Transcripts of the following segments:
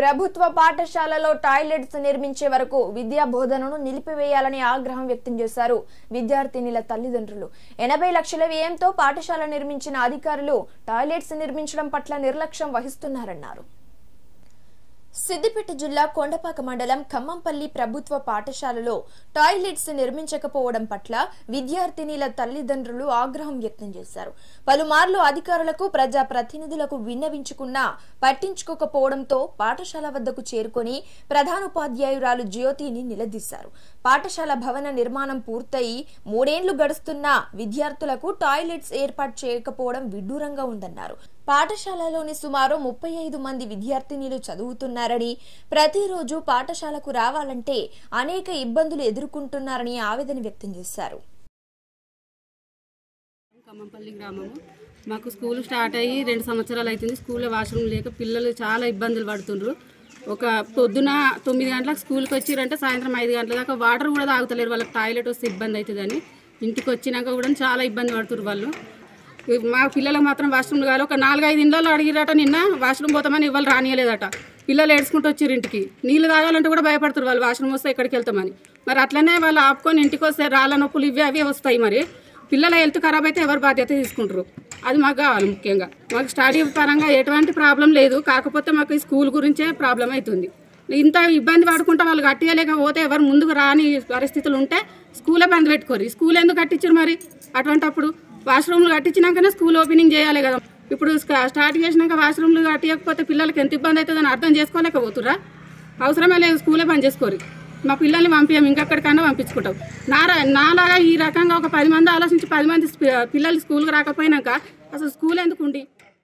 ప్రభుత్వ పాఠశాలలో టాయిలెట్స్ నిర్మించే వరకు విద్యా బోధనను నిలిపివేయాలని ఆగ్రహం వ్యక్తం చేశారు విద్యార్థినిల తల్లిదండ్రులు ఎనభై లక్షల వ్యయంతో పాఠశాల నిర్మించిన అధికారులు టాయిలెట్స్ నిర్మించడం పట్ల నిర్లక్ష్యం వహిస్తున్నారన్నారు సిద్దిపేట జిల్లా కొండపాక మండలం ఖమ్మంపల్లి ప్రభుత్వ పాఠశాలలో టాయిలెట్స్ నిర్మించకపోవడం పట్ల విద్యార్థినిల తల్లిదండ్రులు ఆగ్రహం వ్యక్తం చేశారు పలుమార్లు అధికారులకు ప్రజా ప్రతినిధులకు విన్నవించుకున్నా పట్టించుకోకపోవడంతో పాఠశాల వద్దకు చేరుకొని ప్రధానోపాధ్యాయురాలు జ్యోతిని నిలదీశారు పాఠశాల భవన నిర్మాణం పూర్తయి మూడేండ్లు గడుస్తున్నా విద్యార్థులకు టాయిలెట్స్ ఏర్పాటు చేయకపోవడం విడ్డూరంగా ఉందన్నారు పాఠశాలలోని సుమారు ముప్పై ఐదు మంది విద్యార్థినిలు చదువుతున్నారని ప్రతిరోజు పాఠశాలకు రావాలంటే అనేక ఇబ్బందులు ఎదుర్కొంటున్నారని ఆవేదన వ్యక్తం చేశారు ఖమ్మంపల్లి గ్రామము మాకు స్కూల్ స్టార్ట్ అయ్యి రెండు సంవత్సరాలు అవుతుంది స్కూల్లో వాష్రూమ్ లేక పిల్లలు చాలా ఇబ్బందులు పడుతుండ్రు ఒక పొద్దున తొమ్మిది గంటలకు స్కూల్కి వచ్చిరంటే సాయంత్రం ఐదు గంటల దాకా వాటర్ కూడా తాగుతలేరు వాళ్ళకి టాయిలెట్ వస్తే ఇబ్బంది అవుతుందని ఇంటికి వచ్చినాక కూడా చాలా ఇబ్బంది పడుతున్నారు వాళ్ళు మా పిల్లలకు మాత్రం వాష్రూమ్ కావాలి ఒక నాలుగైదు ఇళ్ళలో అడిగిరట నిన్న వాష్రూమ్ పోతామని ఇవాళ రానియలేదట పిల్లలు ఏడ్చుకుంటూ వచ్చారు ఇంటికి నీళ్ళు తాగాలంటే కూడా భయపడుతున్నారు వాళ్ళు వాష్రూమ్ వస్తే ఎక్కడికి వెళ్తామని మరి అట్లనే వాళ్ళు ఆపుకొని ఇంటికి వస్తే రాళ్ళ నొప్పులు ఇవి అవి వస్తాయి మరి పిల్లల హెల్త్ ఖరాబ్ అయితే ఎవరు బాధ్యత తీసుకుంటారు అది మాకు కావాలి ముఖ్యంగా మాకు స్టడీ పరంగా ఎటువంటి ప్రాబ్లం లేదు కాకపోతే మాకు ఈ స్కూల్ గురించే ప్రాబ్లం అవుతుంది ఇంత ఇబ్బంది పడుకుంటా వాళ్ళు కట్టియలేకపోతే ఎవరు ముందుకు రాని పరిస్థితులు ఉంటే స్కూలే బంద్ పెట్టుకోరు ఈ స్కూల్ ఎందుకు కట్టించారు మరి అటువంటప్పుడు వాష్రూమ్లు కట్టించినాకనే స్కూల్ ఓపెనింగ్ చేయాలి కదా ఇప్పుడు స్క- స్టార్ట్ చేసినాక వాష్రూమ్లు కట్టియకపోతే పిల్లలకి ఎంత ఇబ్బంది అవుతుందని అర్థం చేసుకోలేకపోతురా అవసరమే లేదు స్కూలే బంద్ చేసుకోరు మా పిల్లల్ని పంపించాం ఇంకెక్కడికన్నా పంపించుకుంటాం నా రా- నాలాగా ఈ రకంగా ఒక పది మంది ఆలోచించి పది మంది స్పి- పిల్లలు స్కూల్కి రాకపోయినాక అసలు స్కూల్ ఎందుకు ఉండి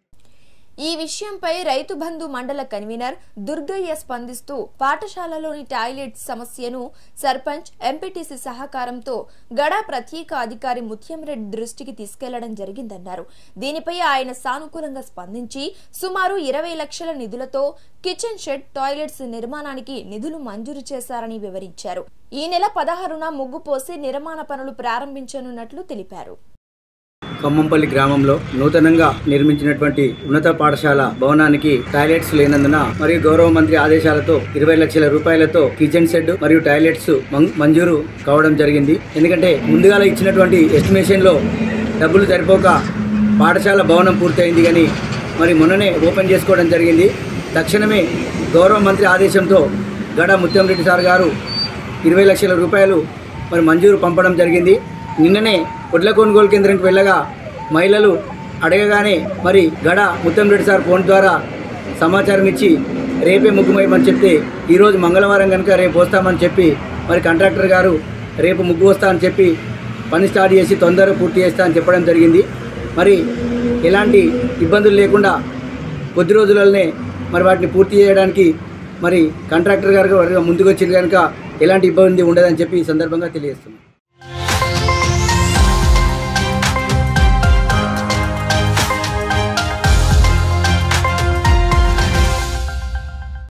ఈ విషయంపై రైతు బంధు మండల కన్వీనర్ దుర్గయ్య స్పందిస్తూ పాఠశాలలోని టాయిలెట్ సమస్యను సర్పంచ్ ఎంపీటీసీ సహకారంతో గడా ప్రత్యేక అధికారి ముత్యంరెడ్డి దృష్టికి తీసుకెళ్లడం జరిగిందన్నారు దీనిపై ఆయన సానుకూలంగా స్పందించి సుమారు ఇరవై లక్షల నిధులతో కిచెన్ షెడ్ టాయిలెట్స్ నిర్మాణానికి నిధులు మంజూరు చేశారని వివరించారు ఈ నెల పదహారున ముగ్గు పోసి నిర్మాణ పనులు ప్రారంభించనున్నట్లు తెలిపారు ఖమ్మంపల్లి గ్రామంలో నూతనంగా నిర్మించినటువంటి ఉన్నత పాఠశాల భవనానికి టాయిలెట్స్ లేనందున మరియు గౌరవ మంత్రి ఆదేశాలతో ఇరవై లక్షల రూపాయలతో కిచెన్ షెడ్ మరియు టాయిలెట్స్ మం- మంజూరు కావడం జరిగింది ఎందుకంటే ముందుగా ఇచ్చినటువంటి ఎస్టిమేషన్ లో డబ్బులు సరిపోక పాఠశాల భవనం పూర్తయింది కానీ మరి మొన్ననే ఓపెన్ చేసుకోవడం జరిగింది తక్షణమే గౌరవ మంత్రి ఆదేశంతో గడ ముత్యంరెడ్డి సార్ గారు ఇరవై లక్షల రూపాయలు మరి మంజూరు పంపడం జరిగింది నిన్ననే వడ్ల కొనుగోలు కేంద్రానికి వెళ్ళగా మహిళలు అడగగానే మరి గడ ముత్తంరెడ్డి సార్ ఫోన్ ద్వారా సమాచారం ఇచ్చి రేపే ముగ్గుమేయమని చెప్తే ఈరోజు మంగళవారం కనుక రేపు వస్తామని చెప్పి మరి కాంట్రాక్టర్ గారు రేపు ముగ్గు వస్తా అని చెప్పి పని స్టార్ట్ చేసి తొందరగా పూర్తి చేస్తా అని చెప్పడం జరిగింది మరి ఎలాంటి ఇబ్బందులు లేకుండా కొద్ది రోజులనే మరి వాటిని పూర్తి చేయడానికి మరి కాంట్రాక్టర్ గారు ముందుకు వచ్చింది కనుక ఎలాంటి ఇబ్బంది ఉండదని చెప్పి ఈ సందర్భంగా తెలియజేస్తున్నాం